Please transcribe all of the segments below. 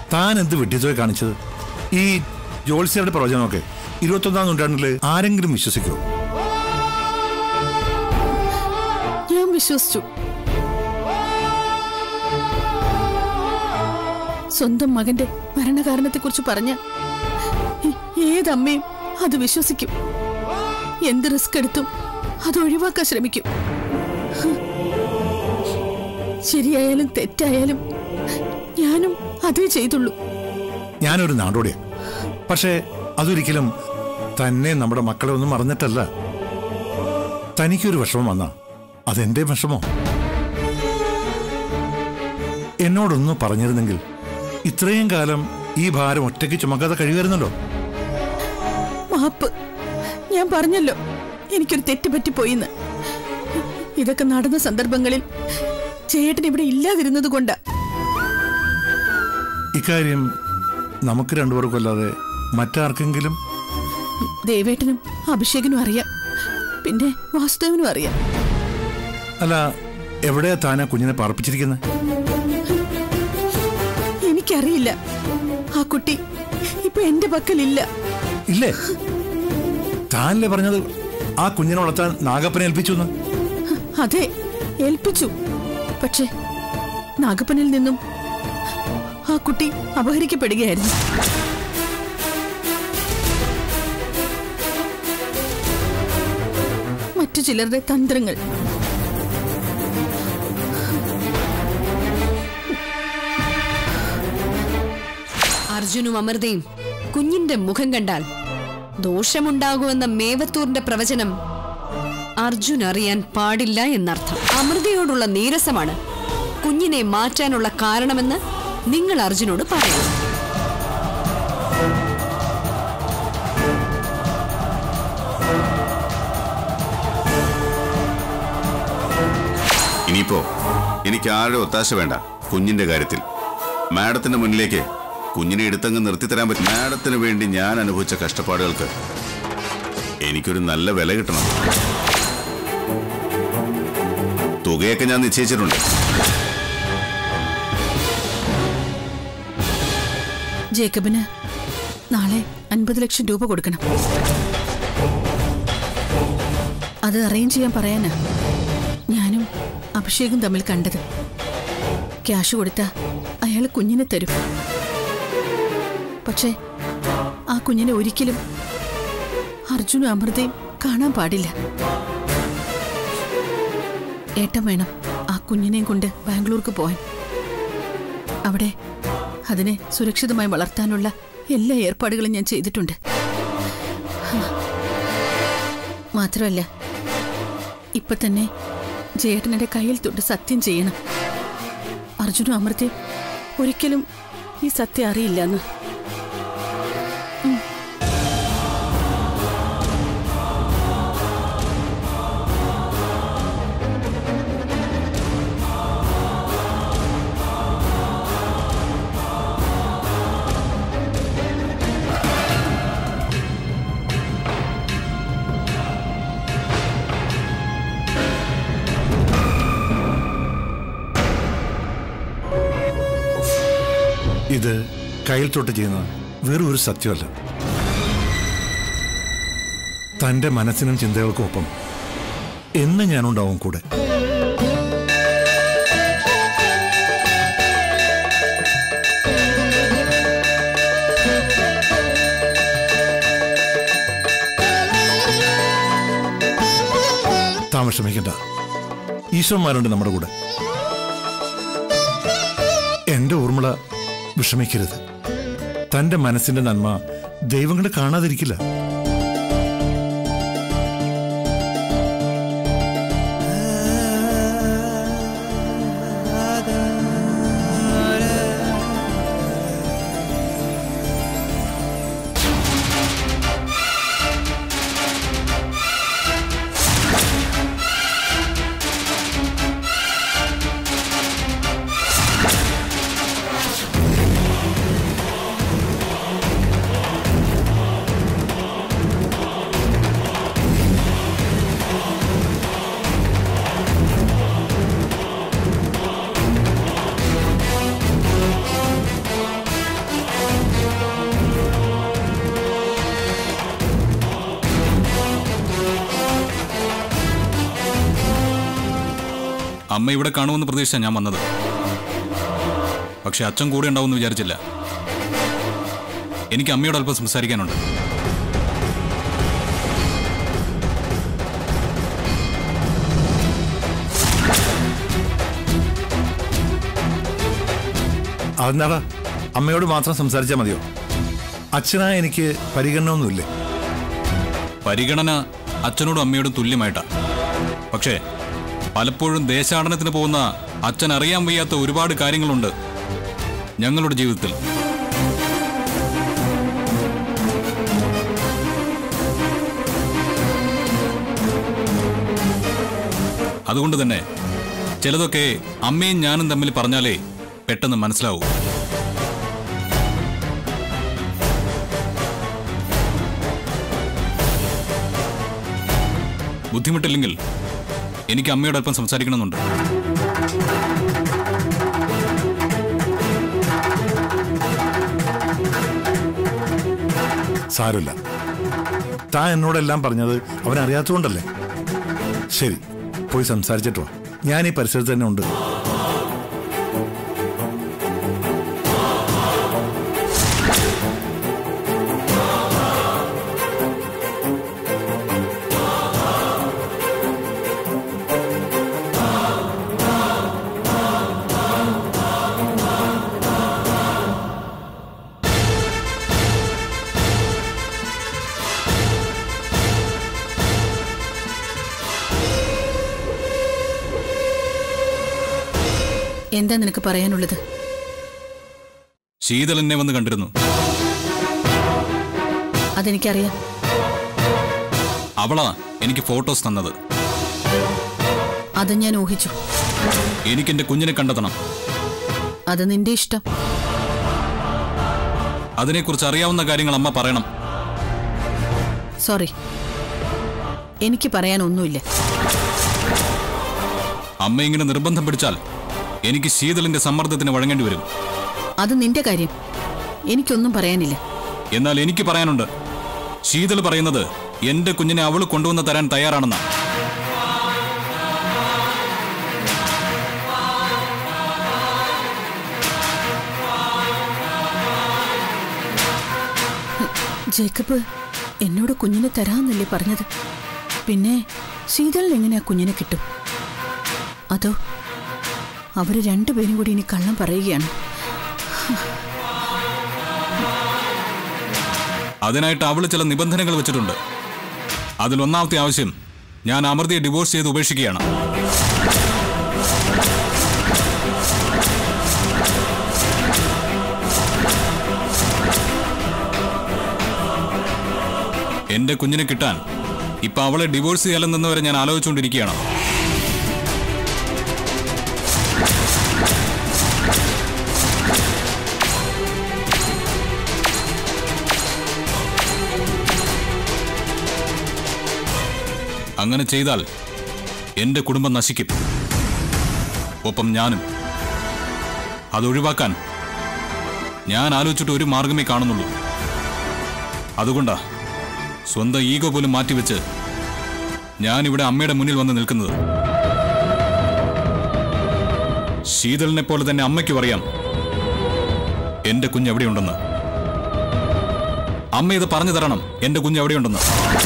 താൻ എന്ത് വിഡ്ഢിത്തോയെ കാണിച്ചത് ഈ ജോത്സ്യരുടെ പ്രവചനമൊക്കെ ഇരുപത്തൊന്നാം നൂറ്റാണ്ടില് ആരെങ്കിലും വിശ്വസിക്കുമോ ഞാൻ വിശ്വസിച്ചു സ്വന്തം മകന്റെ മരണകാരണത്തെക്കുറിച്ച് പറഞ്ഞ ഏ- ഏതമ്മയും അത് വിശ്വസിക്കും എന്ത് റിസ്ക് എടുത്തും അത് ഒഴിവാക്കാൻ ശ്രമിക്കും ശരിയായാലും തെറ്റായാലും ഞാനും അതേ ചെയ്തുള്ളൂ ഞാനൊരു നാടോടിയാ പക്ഷേ അതൊരിക്കലും തന്നെ നമ്മുടെ മക്കളെ ഒന്നും മറന്നിട്ടല്ല തനിക്കൊരു വിഷമം വന്നാ അതെന്റെ വിഷമോ എന്നോടൊന്ന് പറഞ്ഞിരുന്നെങ്കിൽ ഇത്രയും കാലം ഈ ഭാരം ഒറ്റയ്ക്ക് ചുമക്കാതെ കഴിയുമായിരുന്നല്ലോ മാപ്പ് ഞാൻ പറഞ്ഞല്ലോ എനിക്കൊരു തെറ്റ് പറ്റിപ്പോയിന്ന് ഇതൊക്കെ നടന്ന സന്ദർഭങ്ങളിൽ ചേട്ടൻ ഇവിടെ ഇല്ലാതിരുന്നത് കൊണ്ടാ ഇക്കാര്യം നമുക്ക് രണ്ടുപേർക്കും അല്ലാതെ മറ്റാർക്കെങ്കിലും ദേവേട്ടനും അഭിഷേകനും അറിയാം പിന്നെ വാസുദേവനും അറിയാം അല്ല എവിടെയാ താനാ കുഞ്ഞിനെ പാർപ്പിച്ചിരിക്കുന്നത് എനിക്കറിയില്ല ആ കുട്ടി ഇപ്പൊ എന്റെ പക്കലില്ല ഇല്ലേ താനല്ലേ പറഞ്ഞത് ആ കുഞ്ഞിനെ വളർത്താൻ നാഗപ്പനെ ഏൽപ്പിച്ചു എന്ന് അതെ ഏൽപ്പിച്ചു പക്ഷെ നാഗപ്പനിൽ നിന്നും ആ കുട്ടി അപഹരിക്കപ്പെടുകയായിരുന്നു മറ്റു ചിലരുടെ തന്ത്രങ്ങൾ അർജുനും അമൃതയും കുഞ്ഞിന്റെ മുഖം കണ്ടാൽ ദോഷമുണ്ടാകുമെന്ന മേവത്തൂറിന്റെ പ്രവചനം അർജുൻ അറിയാൻ പാടില്ല എന്നർത്ഥം അമൃതയോടുള്ള നീരസമാണ് കുഞ്ഞിനെ മാറ്റാനുള്ള കാരണമെന്ന് നിങ്ങൾ അർജുനോട് പറയണം ഇനിയിപ്പോ എനിക്ക് ആരുടെ ഒത്താശ വേണ്ട കുഞ്ഞിന്റെ കാര്യത്തിൽ മാഡത്തിന്റെ മുന്നിലേക്ക് കുഞ്ഞിനെ എടുത്തങ്ങ് നിർത്തിത്തരാൻ പറ്റും മാഡത്തിന് വേണ്ടി ഞാൻ അനുഭവിച്ച കഷ്ടപ്പാടുകൾക്ക് എനിക്കൊരു നല്ല വില കിട്ടണം തുകയൊക്കെ ഞാൻ നിശ്ചയിച്ചിട്ടുണ്ട് ജേക്കബിന് നാളെ അൻപത് ലക്ഷം രൂപ കൊടുക്കണം അത് അറേഞ്ച് ചെയ്യാൻ പറയാനാ ഞാനും അഭിഷേകും തമ്മിൽ കണ്ടത് ക്യാഷ് കൊടുത്ത അയാൾ കുഞ്ഞിനെ തരും പക്ഷേ ആ കുഞ്ഞിനെ ഒരിക്കലും അർജുനും അമൃതയും കാണാൻ പാടില്ല ഏട്ടൻ വേണം ആ കുഞ്ഞിനെയും കൊണ്ട് ബാംഗ്ലൂർക്ക് പോവാൻ അവിടെ അതിനെ സുരക്ഷിതമായി വളർത്താനുള്ള എല്ലാ ഏർപ്പാടുകളും ഞാൻ ചെയ്തിട്ടുണ്ട് മാത്രമല്ല ഇപ്പൊ തന്നെ ജേട്ടനെ കയ്യിൽ തൊട്ട് സത്യം ചെയ്യണം അർജുനും അമൃതയും ഒരിക്കലും ഈ സത്യം അറിയില്ലെന്ന് ഇത് കയ്യിൽ തൊട്ട് ചെയ്യുന്ന വെറും ഒരു സത്യമല്ല തന്റെ മനസ്സിനും ചിന്തകൾക്കും ഒപ്പം എന്ന് ഞാനുണ്ടാവും കൂടെ താൻ വിഷമിക്കണ്ട ഈശ്വരന്മാരുണ്ട് നമ്മുടെ കൂടെ എന്റെ ഊർമിള വിഷമിക്കരുത് തന്റെ മനസ്സിന്റെ നന്മ ദൈവങ്ങളെ കാണാതിരിക്കില്ല അമ്മ ഇവിടെ കാണുമെന്ന് പ്രതീക്ഷിച്ച ഞാൻ വന്നത് പക്ഷെ അച്ഛൻ കൂടെ ഉണ്ടാവുമെന്ന് വിചാരിച്ചില്ല എനിക്ക് അമ്മയോട് അല്പം സംസാരിക്കാനുണ്ട് അതെന്താടാ അമ്മയോട് മാത്രം സംസാരിച്ചാൽ മതിയോ അച്ഛനായ എനിക്ക് പരിഗണനയൊന്നുമില്ലേ പരിഗണന അച്ഛനോടും അമ്മയോടും തുല്യമായിട്ടാ പക്ഷേ പലപ്പോഴും ദേശാടനത്തിന് പോകുന്ന അച്ഛൻ അറിയാൻ വയ്യാത്ത ഒരുപാട് കാര്യങ്ങളുണ്ട് ഞങ്ങളുടെ ജീവിതത്തിൽ അതുകൊണ്ട് തന്നെ ചിലതൊക്കെ അമ്മയും ഞാനും തമ്മിൽ പറഞ്ഞാലേ പെട്ടെന്ന് മനസ്സിലാവൂ ബുദ്ധിമുട്ടില്ലെങ്കിൽ എനിക്ക് അമ്മയോട് അല്പം സംസാരിക്കണമെന്നുണ്ട് സാരമില്ല താൻ എന്നോടെല്ലാം പറഞ്ഞത് അവൻ അറിയാത്തതുകൊണ്ടല്ലേ ശരി പോയി സംസാരിച്ചിട്ട് വാ ഞാൻ ഈ പരിസരത്ത് തന്നെ ഉണ്ട് എന്താ നിനക്ക് പറയാനുള്ളത് ശീതൾ എന്നെ വന്ന് കണ്ടിരുന്നു അതെനിക്കറിയാം അവളാ എനിക്ക് ഫോട്ടോസ് തന്നത് അത് ഞാൻ ഊഹിച്ചു എനിക്ക് എന്റെ കുഞ്ഞിനെ കണ്ടെത്തണം അത് നിന്റെ ഇഷ്ടം അതിനെക്കുറിച്ച് അറിയാവുന്ന കാര്യങ്ങൾ അമ്മ പറയണം സോറി എനിക്ക് പറയാനൊന്നുമില്ല അമ്മ ഇങ്ങനെ നിർബന്ധം പിടിച്ചാൽ എനിക്ക് ശീതളിന്റെ സമ്മർദ്ദത്തിന് വഴങ്ങേണ്ടി വരും അത് നിന്റെ കാര്യം എനിക്കൊന്നും പറയാനില്ല എന്നാൽ എനിക്ക് പറയാനുണ്ട് ശീതൾ പറയുന്നത് എന്റെ കുഞ്ഞിനെ അവൾ കൊണ്ടുവന്ന് തരാൻ തയ്യാറാണെന്നാ ജേക്കബ് എന്നോട് കുഞ്ഞിനെ തരാമെന്നല്ലേ പറഞ്ഞത് പിന്നെ ശീതളിന് എങ്ങനെ ആ കുഞ്ഞിനെ കിട്ടും അതോ അവര് രണ്ടുപേരും കൂടി ഇനി കള്ളം പറയുകയാണ് അതിനായിട്ട് അവൾ ചില നിബന്ധനകൾ വെച്ചിട്ടുണ്ട് അതിൽ ഒന്നാമത്തെ ആവശ്യം ഞാൻ അമൃതയെ ഡിവോഴ്സ് ചെയ്ത് ഉപേക്ഷിക്കുകയാണ് എന്റെ കുഞ്ഞിനെ കിട്ടാൻ ഇപ്പൊ അവളെ ഡിവോഴ്സ് ചെയ്യാലെന്നവരെ ഞാൻ ആലോചിച്ചുകൊണ്ടിരിക്കുകയാണ് അങ്ങനെ ചെയ്താൽ എന്റെ കുടുംബം നശിക്കും ഒപ്പം ഞാനും അതൊഴിവാക്കാൻ ഞാൻ ആലോചിച്ചിട്ട് ഒരു മാർഗമേ കാണുന്നുള്ളൂ അതുകൊണ്ടാ സ്വന്തം ഈഗോ പോലും മാറ്റിവെച്ച് ഞാൻ ഇവിടെ അമ്മയുടെ മുന്നിൽ വന്ന് നിൽക്കുന്നത് ശീതളിനെ പോലെ തന്നെ അമ്മയ്ക്കും അറിയാം എന്റെ കുഞ്ഞ് എവിടെയുണ്ടെന്ന് അമ്മ ഇത് പറഞ്ഞു തരണം എന്റെ കുഞ്ഞ് എവിടെയുണ്ടെന്ന്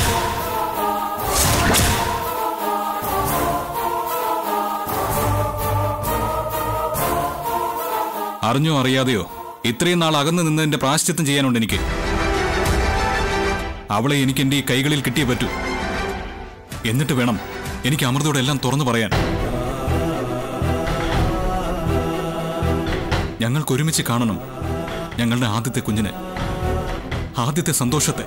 അറിഞ്ഞോ അറിയാതെയോ ഇത്രയും നാൾ അകന്നു നിന്നതിന്റെ പ്രാശ്ചിത്തം ചെയ്യാനുണ്ട് എനിക്ക് അവളെ എനിക്ക് എന്റെ ഈ കൈകളിൽ കിട്ടിയേ പറ്റൂ എന്നിട്ട് വേണം എനിക്ക് അമൃതയോട് എല്ലാം തുറന്നു പറയാൻ ഞങ്ങൾക്ക് ഒരുമിച്ച് കാണണം ഞങ്ങളുടെ ആദ്യത്തെ കുഞ്ഞിനെ ആദ്യത്തെ സന്തോഷത്തെ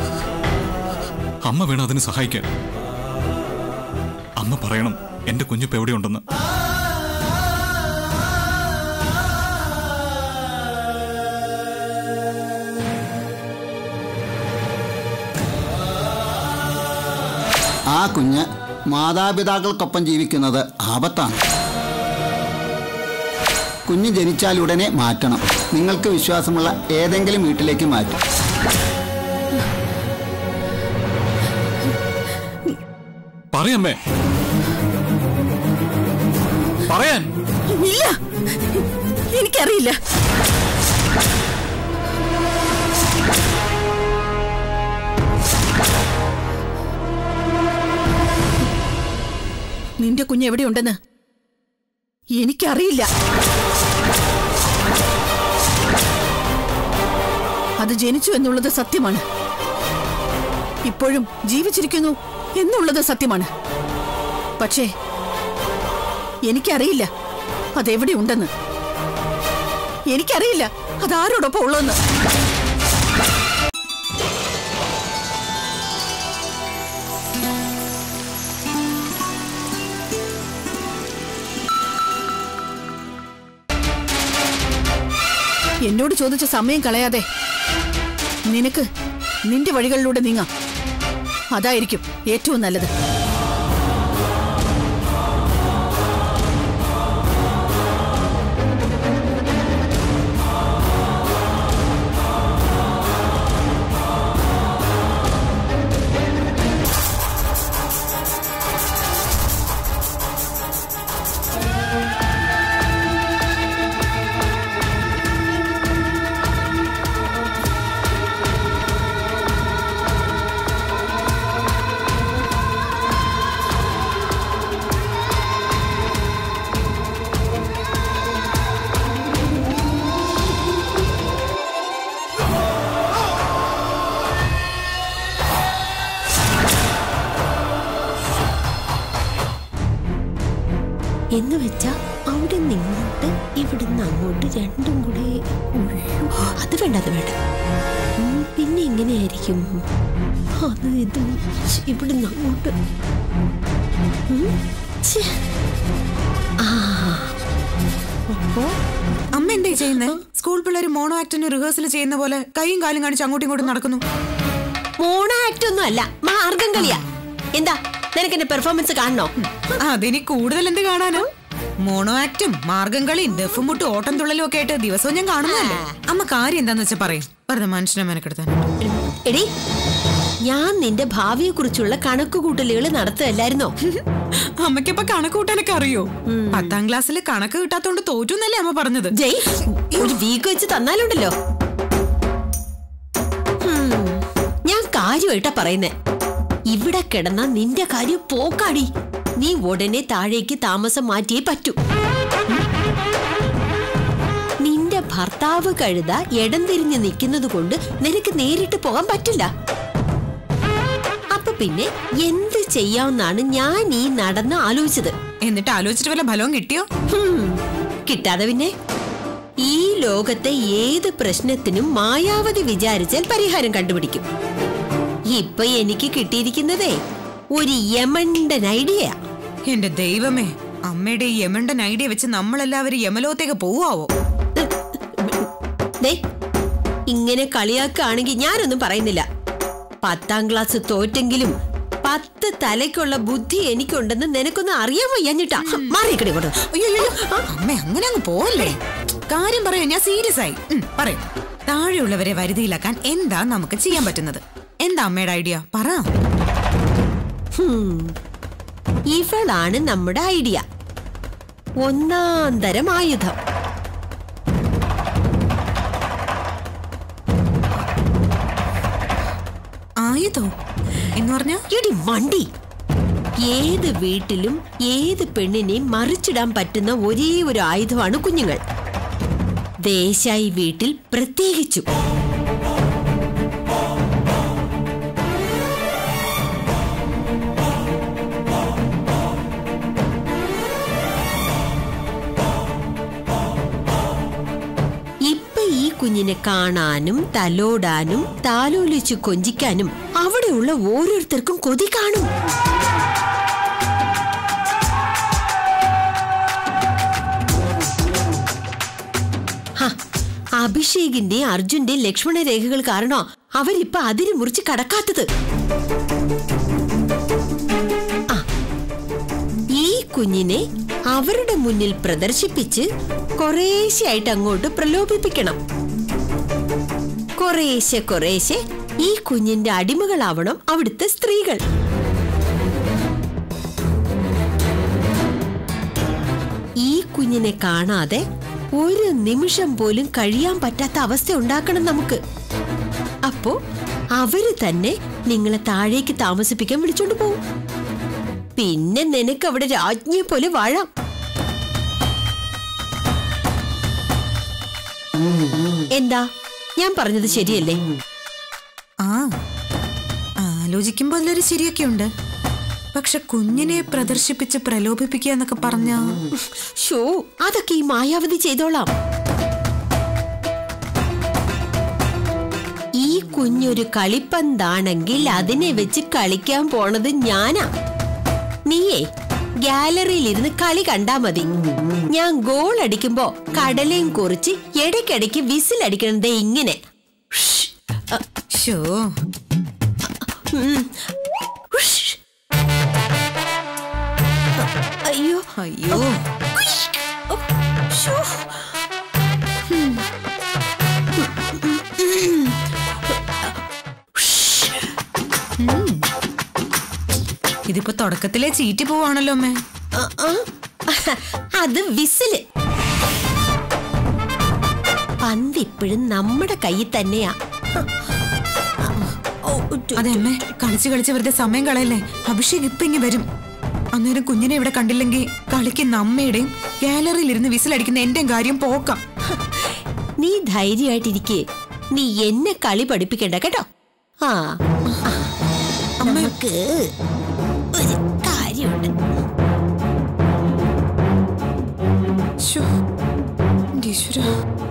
അമ്മ വേണം അതിന് സഹായിക്കാൻ അമ്മ പറയണം എന്റെ കുഞ്ഞിപ്പ് എവിടെയുണ്ടെന്ന് ആ കുഞ്ഞ് മാതാപിതാക്കൾക്കൊപ്പം ജീവിക്കുന്നത് ആപത്താണ് കുഞ്ഞ് ജനിച്ചാൽ ഉടനെ മാറ്റണം നിങ്ങൾക്ക് വിശ്വാസമുള്ള ഏതെങ്കിലും വീട്ടിലേക്ക് മാറ്റും പറയമ്മേ പറയാൻ ഇല്ല എനിക്കറിയില്ല നിന്റെ കുഞ്ഞ് എവിടെയുണ്ടെന്ന് എനിക്കറിയില്ല അത് ജനിച്ചു എന്നുള്ളത് സത്യമാണ് ഇപ്പോഴും ജീവിച്ചിരിക്കുന്നു എന്നുള്ളത് സത്യമാണ് പക്ഷേ എനിക്കറിയില്ല അതെവിടെ ഉണ്ടെന്ന് എനിക്കറിയില്ല അതാരോടൊപ്പം ഉള്ളതെന്ന് എന്നോട് ചോദിച്ച സമയം കളയാതെ നിനക്ക് നിന്റെ വഴികളിലൂടെ നീങ്ങാം അതായിരിക്കും ഏറ്റവും നല്ലത് എന്ന് വെച്ചാ അവിടെ നിങ്ങോട്ട് ഇവിടുന്ന് അങ്ങോട്ട് രണ്ടും കൂടെ ഉയ്യോ, അത് വേണ്ട അത് വേണ്ട ഉം, പിന്നെ എങ്ങനെയായിരിക്കും അത് ഇത് ഛ്, ഇവിടുന്ന് അങ്ങോട്ട് ഉം, ഛെ. അമ്മ എന്താ ചെയ്യുന്നത് സ്കൂൾ പിള്ളേർ മോണോ ആക്ടിന് റിഹേഴ്സൽ ചെയ്യുന്ന പോലെ കൈയും കാലും കാണിച്ച് അങ്ങോട്ടും ഇങ്ങോട്ടും നടക്കുന്നു മോണോ ആക്ട് ഒന്നും അല്ല മാർഗം കളിയാ എന്താ നിനക്ക് എന്റെ പെർഫോമൻസ് കാണണോ അതിനി കൂടുതൽ എന്ത് കാണാനോ മോണോ ആക്ടും മാർഗം കളിയും ദഫും മുട്ടും ഓട്ടം തുള്ളലും ഒക്കെ ആയിട്ട് ദിവസവും ഞാൻ കാണുന്നതല്ലേ അമ്മ കാര്യം എന്താന്ന് വെച്ചാ പറയും വെറുതെ മനുഷ്യനെ മെനക്കെടുത്താൻ എടി ഞാൻ നിന്റെ ഭാവിയെ കുറിച്ചുള്ള കണക്കുകൂട്ടലുകൾ നടത്തുകയല്ലായിരുന്നോ അമ്മയ്ക്കിപ്പൊ കണക്ക് കൂട്ടാനൊക്കെ അറിയോ പത്താം ക്ലാസ്സിൽ കണക്ക് കിട്ടാത്തോണ്ട് തോറ്റു എന്നല്ലേ അമ്മ പറഞ്ഞത് ജയ് ഒരു വീക്ക് വെച്ച് തന്നാലുണ്ടല്ലോ ഹും, ഞാൻ കാര്യമായിട്ടാ പറയുന്നേ ഇവിടെ കിടന്ന നിന്റെ കാര്യം പോക്കാടി നീ ഉടനെ താഴേക്ക് താമസം മാറ്റിയേ പറ്റൂ നിന്റെ ഭർത്താവ് കഴുത ഇടം തിരിഞ്ഞ് നിൽക്കുന്നത് കൊണ്ട് നിനക്ക് നേരിട്ട് പോകാൻ പറ്റില്ല അപ്പൊ പിന്നെ എന്ത് ചെയ്യാമെന്നാണ് ഞാൻ ഈ നടന്ന് ആലോചിച്ചത് എന്നിട്ട് ആലോചിച്ചിട്ട് വല്ല ഫലവും കിട്ടിയോ ഹും, കിട്ടാതെ പിന്നെ ഈ ലോകത്തെ ഏത് പ്രശ്നത്തിനും മായാവതി വിചാരിച്ചാൽ പരിഹാരം കണ്ടുപിടിക്കും ഇപ്പൊ എനിക്ക് കിട്ടിയിരിക്കുന്നതേ ഒരു യമണ്ടൻ ഐഡിയ എന്റെ ദൈവമേ അമ്മയുടെ ഈ യമണ്ടൻ ഐഡിയ വെച്ച് നമ്മളെല്ലാവരും യമലോകത്തേക്ക് പോവാവോ ദേ ഇങ്ങനെ കളിയാക്കുകയാണെങ്കിൽ ഞാനൊന്നും പറയുന്നില്ല പത്താം ക്ലാസ് തോറ്റെങ്കിലും പത്ത് തലയ്ക്കുള്ള ബുദ്ധി എനിക്കുണ്ടെന്ന് നിനക്കൊന്നും അറിയാൻ വയ്യാഞ്ഞിട്ടാ മാറിക്കടി കൊണ്ട് അയ്യോ അമ്മ അങ്ങനെ അങ്ങ് പോവല്ലേ കാര്യം പറയാ ഞാൻ സീരിയസ് ആയി ഉം, പറയും താഴെയുള്ളവരെ വരുതിയിലാക്കാൻ എന്താ നമുക്ക് ചെയ്യാൻ പറ്റുന്നത് എന്താ അമ്മയുടെ ഐഡിയ പറ ഇവളാണ് നമ്മുടെ ഐഡിയ ഒന്നാം തരം ആയുധം ആയതോ എന്ന് പറഞ്ഞ എടി വണ്ടി ഏത് വീട്ടിലും ഏത് പെണ്ണിനെയും മറിച്ചിടാൻ പറ്റുന്ന ഒരേ ഒരു ആയുധമാണ് കുഞ്ഞുങ്ങൾ ദേശായി വീട്ടിൽ പ്രത്യേകിച്ചും ഇപ്പൊ ഈ കുഞ്ഞിനെ കാണാനും തലോടാനും താലോലിച്ചു കൊഞ്ചിക്കാനും അവിടെയുള്ള ഓരോരുത്തർക്കും കൊതി കാണും ഹ, അഭിഷേകിന്റെ അർജുന്റെ ലക്ഷ്മണ രേഖകൾ കാരണോ അവരിപ്പൊ അതിര് മുറിച്ച് കടക്കാത്തത് ആ, ഈ കുഞ്ഞിനെ അവരുടെ മുന്നിൽ പ്രദർശിപ്പിച്ച് കുറേശ്ശെയായിട്ട് അങ്ങോട്ട് പ്രലോഭിപ്പിക്കണം കുറേശ്ശെ കുറേശ്ശെ ഈ കുഞ്ഞിന്റെ അടിമകളാവണം അവിടുത്തെ സ്ത്രീകൾ ഈ കുഞ്ഞിനെ കാണാതെ ഒരു നിമിഷം പോലും കഴിയാൻ പറ്റാത്ത അവസ്ഥ ഉണ്ടാക്കണം നമുക്ക് അപ്പോ അവര് തന്നെ നിങ്ങളെ താഴേക്ക് താമസിപ്പിക്കാൻ വിളിച്ചോണ്ട് പോവും പിന്നെ നിനക്ക് അവിടെ രാജ്ഞിയെ പോലെ വാഴാം എന്താ ഞാൻ പറഞ്ഞത് ശരിയല്ലേ ആ ആലോചിക്കുമ്പോ അതിലൊരു ശരിയൊക്കെ ഉണ്ട് പക്ഷെ കുഞ്ഞിനെ പ്രദർശിപ്പിച്ച് പ്രലോഭിപ്പിക്കുക എന്നൊക്കെ പറഞ്ഞ ഷോ അതൊക്കെ ഈ മായാവതി ചെയ്തോളാം ഈ കുഞ്ഞൊരു കളിപ്പന്താണെങ്കിൽ അതിനെ വെച്ച് കളിക്കാൻ പോണത് ഞാനാ നീയേ ഗാലറിയിൽ ഇരുന്ന് കളി കണ്ടാ മതി ഞാൻ ഗോൾ അടിക്കുമ്പോ കടലയും കുറിച്ച് ഇടയ്ക്കിടയ്ക്ക് വിസിൽ അടിക്കണത് ഇങ്ങനെ ഷ്. ഷോ ഉം. ഉഷ്. അയ്യോ അയ്യോ ശ്ശോ. ഇതിപ്പോ തുടക്കത്തിലെ ചീറ്റി പോവാണല്ലോ അമ്മേ ആ, ആ. അത് വിസില് പന്ത് ഇപ്പോഴും നമ്മുടെ കയ്യിൽ തന്നെയാ ഓ, ഉറ്റു. അതെ അമ്മേ കളിച്ച് കളിച്ച് വെറുതെ സമയം കളയല്ലേ അഭിഷേക് ഇപ്പൊ ഇങ്ങ് വരും അന്നേരം കുഞ്ഞിനെ ഇവിടെ കണ്ടില്ലെങ്കിൽ കളിക്കുന്ന അമ്മയുടെയും ഗാലറിയിൽ ഇരുന്ന് വിസിലടിക്കുന്ന എന്റെയും കാര്യം പോക്കാം നീ ധൈര്യമായിട്ടിരിക്കേ നീ എന്നെ കളി പഠിപ്പിക്കണ്ട കേട്ടോ ആ ആ. നമുക്ക് ഒരു കാര്യമുണ്ട് ശ്ശോ, എന്റെ ഈശ്വരാ.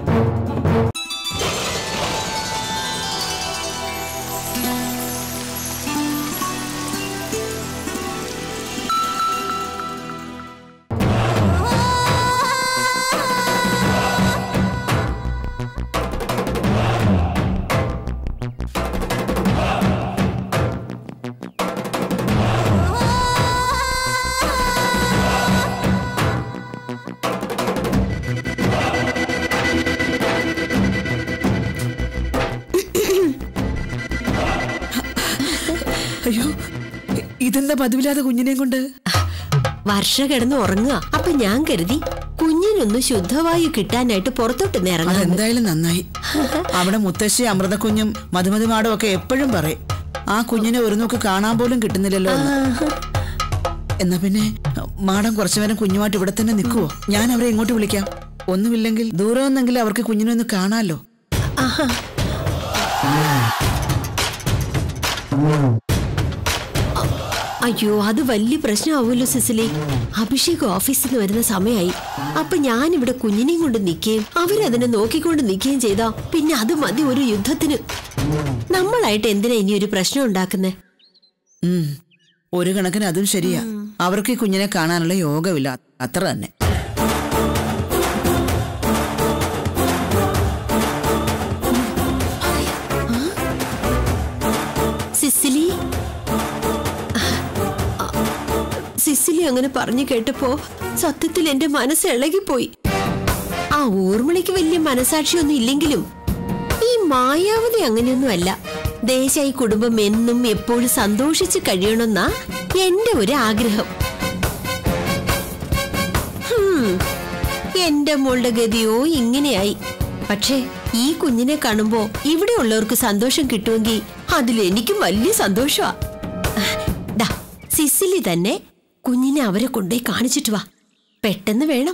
അയ്യോ ഇതെന്താ പതിവില്ലാതെ കുഞ്ഞിനെയും കൊണ്ട് വർഷ കിടന്ന് ഉറങ്ങുക അപ്പൊ ഞാൻ കരുതി കുഞ്ഞിനൊന്ന് ശുദ്ധവായു കിട്ടാനായിട്ട് പുറത്തോട്ട് ഇറങ്ങാൻ അതെന്തായാലും നന്നായി അവിടെ മുത്തശ്ശി അമൃതക്കുഞ്ഞും മധുമതിമാടും ഒക്കെ എപ്പോഴും പറയും ആ കുഞ്ഞിനെ ഒരു നോക്ക് കാണാൻ പോലും കിട്ടുന്നില്ലല്ലോ എന്ന്. എന്നാ പിന്നെ മാഡം കുറച്ചു നേരം കുഞ്ഞുമായിട്ട് ഇവിടെ തന്നെ നിൽക്കുവോ ഞാൻ അവരെ ഇങ്ങോട്ട് വിളിക്കാം ഒന്നുമില്ലെങ്കിൽ ദൂരെ ഒന്നെങ്കിലും അവർക്ക് കുഞ്ഞിനെ ഒന്ന് കാണാലോ അയ്യോ അത് വലിയ പ്രശ്നമാവുമല്ലോ സിസിലി അഭിഷേക് ഓഫീസിൽ നിന്ന് വരുന്ന സമയമായി അപ്പൊ ഞാൻ ഇവിടെ കുഞ്ഞിനെയും കൊണ്ട് നിൽക്കുകയും അവരതിനെ നോക്കിക്കൊണ്ട് നിൽക്കുകയും ചെയ്താ പിന്നെ അത് മതി ഒരു യുദ്ധത്തിന് നമ്മളായിട്ട് എന്തിനാ ഇനി ഒരു പ്രശ്നം ഉണ്ടാക്കുന്നേ ഉം. ഒരു കണക്കിന് അതും ശരിയാ അവർക്ക് ഈ കുഞ്ഞിനെ കാണാനുള്ള യോഗമില്ല അത്ര തന്നെ സിസിലി ആ, സിസിലി അങ്ങനെ പറഞ്ഞു കേട്ടപ്പോ സത്യത്തിൽ എന്റെ മനസ്സ് ഇളകിപ്പോയി ആ ഊർമിളയ്ക്ക് വലിയ മനസാക്ഷിയൊന്നും ഇല്ലെങ്കിലും ഈ മായാവതി അങ്ങനെയൊന്നും അല്ല ദേശായി കുടുംബം എന്നും എപ്പോഴും സന്തോഷിച്ച് കഴിയണമെന്നാ എന്റെ ഒരു ആഗ്രഹം ഹും, എന്റെ മോളുടെ ഗതിയോ ഇങ്ങനെയായി പക്ഷേ ഈ കുഞ്ഞിനെ കാണുമ്പോ ഇവിടെ ഉള്ളവർക്ക് സന്തോഷം കിട്ടുമെങ്കിൽ അതിൽ എനിക്കും വലിയ സന്തോഷമാ ദാ സിസിലി തന്നെ കുഞ്ഞിനെ അവരെ കൊണ്ടുപോയി കാണിച്ചിട്ട് വാ പെട്ടെന്ന് വേണം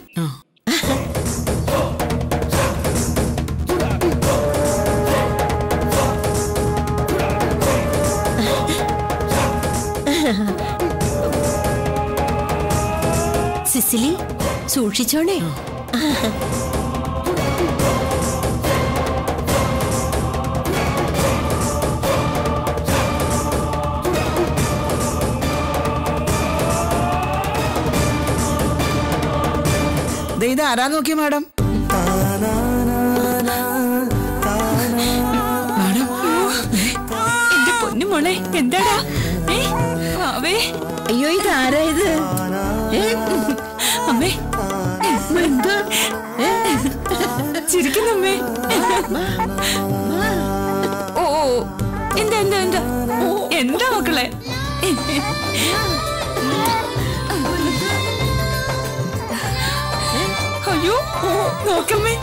സിസിലി സൂക്ഷിച്ചോണേ ദേ ഇത് ആരാ നോക്കിയ മാഡം എന്റെ പൊന്നു മോളെ എന്താടാ ഏ? അവേ അയ്യോ ഇത് ആരാ ഇത് ഏ? അമ്മേ എന്താ ഏ? ചിരിക്കുന്നമ്മേ ഓ ഓ. എന്താ എന്താ എന്താ എന്താ മക്കളെ നോക്കമ്മേ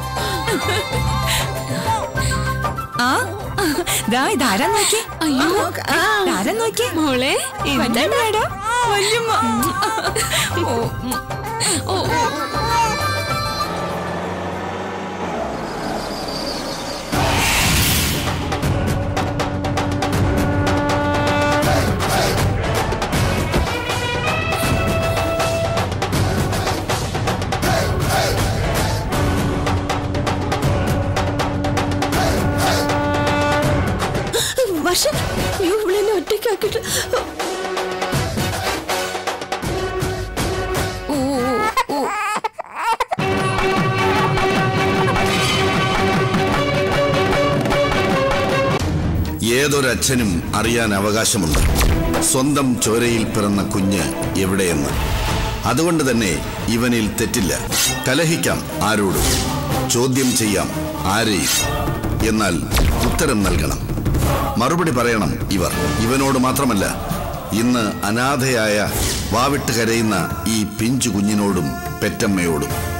ആ ദാ ഇതാരാ നോക്കി അയ്യോ ഇതാരാ നോക്കി മോളെ വല്യമ്മേടാ വല്യമ്മ ഓ ഉം. ഓ ഓ. വർഷ അയ്യോ ഇവളെന്നെ ഒറ്റയ്ക്കാക്കിട്ട് ഓ ഓ ഓ ഏതൊരച്ഛനും അറിയാൻ അവകാശമുണ്ട് സ്വന്തം ചോരയിൽ പിറന്ന കുഞ്ഞ് എവിടെയെന്ന് അതുകൊണ്ട് തന്നെ ഇവനിൽ തെറ്റില്ല കലഹിക്കാം ആരോടും ചോദ്യം ചെയ്യാം ആരെയും എന്നാൽ ഉത്തരം നൽകണം മറുപടി പറയണം ഇവർ ഇവനോട് മാത്രമല്ല ഇന്ന് അനാഥയായ വാവിട്ട് കരയുന്ന ഈ പിഞ്ചു കുഞ്ഞിനോടും പെറ്റമ്മയോടും